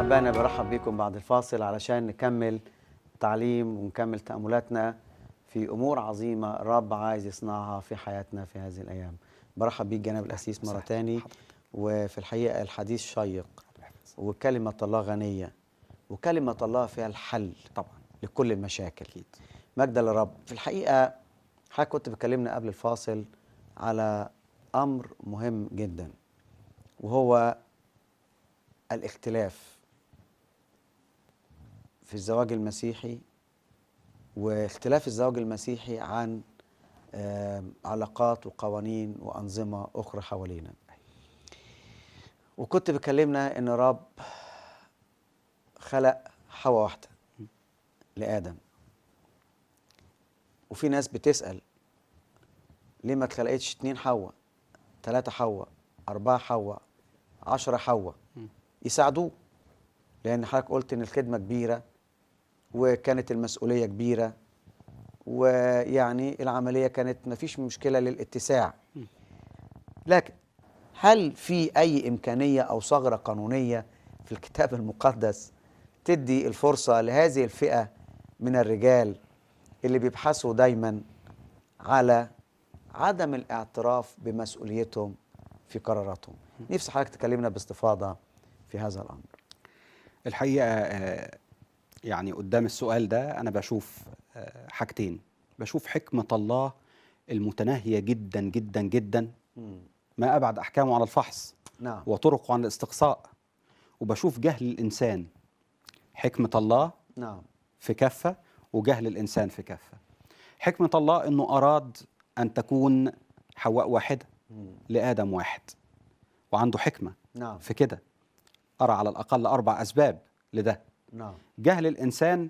أحبائنا برحب بكم بعد الفاصل علشان نكمل تعليم ونكمل تأملاتنا في أمور عظيمة الرب عايز يصنعها في حياتنا في هذه الأيام برحب بيك جناب الأسيس مرة تاني وفي الحقيقة الحديث شيق وكلمة الله غنية وكلمة الله فيها الحل طبعا لكل المشاكل اكيد مجد للرب في الحقيقة حضرتك كنت بتكلمنا قبل الفاصل على أمر مهم جدا وهو الاختلاف في الزواج المسيحي واختلاف الزواج المسيحي عن آم، علاقات وقوانين وأنظمة أخرى حوالينا وكنت بكلمنا إن الرب خلق حواء واحدة لآدم وفي ناس بتسأل ليه ما اتخلقتش اتنين حواء تلاتة حواء أربعة حواء عشرة حواء يساعدوه لأن حضرتك قلت إن الخدمة كبيرة وكانت المسؤولية كبيرة ويعني العملية كانت مفيش مشكلة للاتساع لكن هل في أي إمكانية أو ثغرة قانونية في الكتاب المقدس تدي الفرصة لهذه الفئة من الرجال اللي بيبحثوا دايما على عدم الاعتراف بمسؤوليتهم في قراراتهم نفسي حضرتك تكلمنا باستفاضة في هذا الأمر الحقيقه آه، يعني قدام السؤال ده انا بشوف آه، حاجتين بشوف حكمه الله المتناهيه جدا جدا جدا ما ابعد احكامه عن الفحص نعم وطرقه عن الاستقصاء وبشوف جهل الانسان حكمه الله نعم في كفه وجهل الانسان في كفه حكمه الله انه اراد ان تكون حواء واحده لادم واحد وعنده حكمه نعم في كده أرى على الأقل أربع أسباب لده نعم جهل الإنسان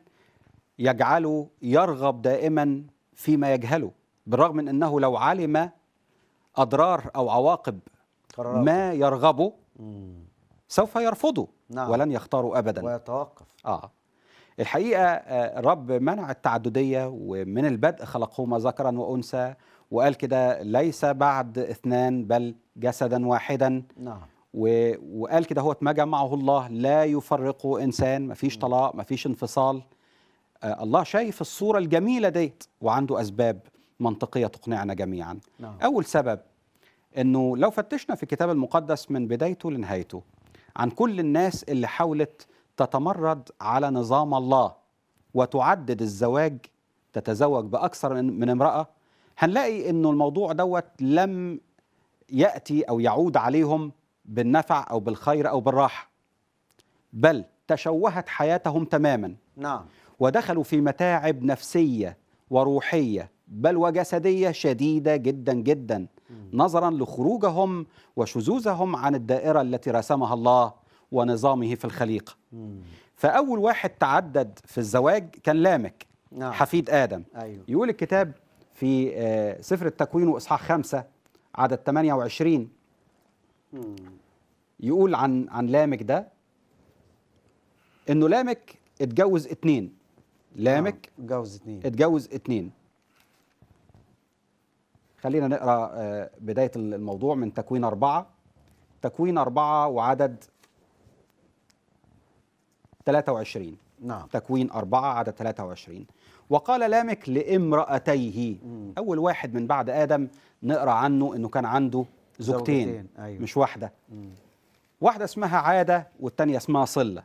يجعله يرغب دائما فيما يجهله بالرغم من أنه لو علم أضرار أو عواقب قرارات ما يرغبه مم. سوف يرفضه نعم. ولن يختاره أبدا ويتوقف آه الحقيقة آه، الرب منع التعددية ومن البدء خلقهما ذكرا وأنثى وقال كده ليس بعد اثنان بل جسدا واحدا نعم و... وقال كده هو ما جمعه الله لا يفرقه انسان مفيش طلاق مفيش انفصال آه الله شايف الصوره الجميله ديت وعنده اسباب منطقيه تقنعنا جميعا نعم اول سبب انه لو فتشنا في الكتاب المقدس من بدايته لنهايته عن كل الناس اللي حاولت تتمرد على نظام الله وتعدد الزواج تتزوج باكثر من من امراه هنلاقي انه الموضوع دوت لم ياتي او يعود عليهم بالنفع او بالخير او بالراحه بل تشوهت حياتهم تماما نعم ودخلوا في متاعب نفسيه وروحيه بل وجسديه شديده جدا جدا نظرا لخروجهم وشذوذهم عن الدائره التي رسمها الله ونظامه في الخليقه مم. فاول واحد تعدد في الزواج كان لامك نعم حفيد ادم أيوه يقول الكتاب في آه، سفر التكوين واصحاح خمسة عدد 28 مم. يقول عن عن لامك ده انه لامك اتجوز اتنين لامك نعم. اتجوز اتنين اتجوز اتنين خلينا نقرا آه، بدايه الموضوع من تكوين أربعة تكوين أربعة وعدد 23 نعم تكوين أربعة عدد 23 وقال لامك لامرأتيه مم. أول واحد من بعد آدم نقرأ عنه أنه كان عنده زوجتين زوجتين، أيوه. مش واحدة مم. واحدة اسمها عادة والتانية اسمها صلة